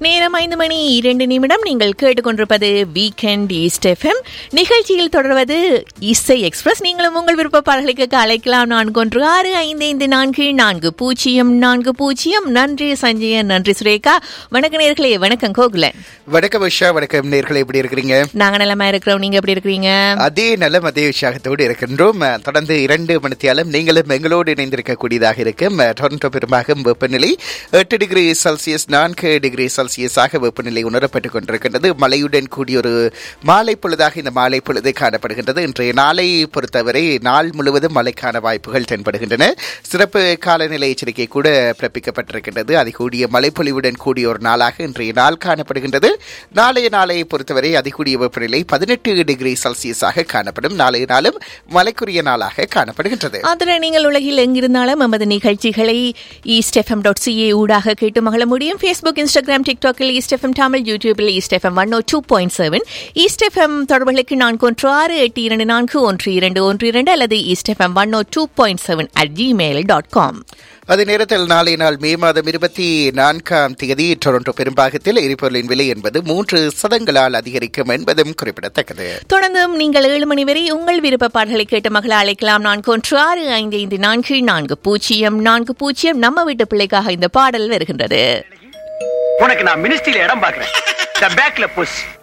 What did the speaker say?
நேரம் ஐந்து மணி இரண்டு நிமிடம் நீங்கள் கேட்டுக்கொண்டிருப்பது வீக்கெண்ட் ஈஸ்ட் எஃப்எம் நிகழ்ச்சியில் தொடர்வது இசை எக்ஸ்பிரஸ் நீங்களும் உங்கள் விருப்ப பாடல்களுக்கு அழைக்கலாம் நான்கு ஒன்று ஆறு ஐந்து ஐந்து நான்கு நான்கு பூஜ்ஜியம் நான்கு பூஜ்ஜியம் நன்றி சஞ்சயன் நன்றி சுரேகா வணக்க நேர்களே வணக்கம் கோகுலன் வணக்கம் உஷா வணக்கம் நேர்களை எப்படி இருக்கிறீங்க நாங்க நலமா இருக்கிறோம் நீங்க எப்படி இருக்கிறீங்க அதே நல்ல அதே உற்சாகத்தோடு இருக்கின்றோம் அஹ், தொடர்ந்து இரண்டு மணித்தியாலும் நீங்களும் எங்களோடு இணைந்திருக்கக்கூடியதாக இருக்கும் அஹ், டொரண்டோ பெரும்பாகும் வெப்பநிலை எட்டு டிகிரி செல்சியஸ் நான்கு டிகிரி செல்சியஸாக வெப்பநிலை உணரப்பட்டுக் கொண்டிருக்கின்றது மழையுடன் கூடிய ஒரு மாலை பொழுதாக இந்த மாலை பொழுது காணப்படுகின்றது இன்றைய நாளை பொறுத்தவரை நாள் முழுவதும் மழைக்கான வாய்ப்புகள் தென்படுகின்றன சிறப்பு காலநிலை எச்சரிக்கை கூட பிறப்பிக்கப்பட்டிருக்கின்றது அதிகூடிய மழைப்பொழிவுடன் கூடிய ஒரு நாளாக இன்றைய நாள் காணப்படுகின்றது நாளைய நாளை பொறுத்தவரை அதிகூடிய வெப்பநிலை பதினெட்டு டிகிரி செல்சியஸாக காணப்படும் நாளைய நாளும் மழைக்குரிய நாளாக காணப்படுகின்றது அதுல நீங்கள் உலகில் எங்கிருந்தாலும் நமது நிகழ்ச்சிகளை ஈஸ்ட் எஃப்எம் டாட் சிஏ ஊடாக கேட்டு மகள முடியும் ஃபேஸ்புக் இன்ஸ்டாகிராம் டிக்டாக்கில் ஈஸ்ட் எஃப்எம் தமிழ் யூடியூபில் East FM one O two point seven East FM தொடர்புகளுக்கு நான்கு ஒன்று ஆறு எட்டு இரண்டு நான்கு ஒன்று இரண்டு ஒன்று இரண்டு அல்லது East FM one O two point seven at Gmail dot com அதே நேரத்தில் நாளை நாள் மே மாதம் இருபத்தி நான்காம் தேதி டொரண்டோ பெரும்பாகத்தில் எரிபொருளின் விலை என்பது மூன்று சதங்களால் அதிகரிக்கும் என்பதும் குறிப்பிடத்தக்கது தொடர்ந்தும் நீங்கள் ஏழு மணி வரை உங்கள் விருப்ப பாடல்களை கேட்டு மகளை அழைக்கலாம் நான்கு ஒன்று ஆறு ஐந்து ஐந்து நான்கு நான்கு பூஜ்ஜியம் நான்கு பூஜ்ஜியம் நம்ம வீட்டு பிள்ளைக்காக இந்த பாடல் வருகின்றது உனக்கு நான் மினிஸ்ட்ரியில இடம் பாக்குறேன் த பேக்ல புஷ்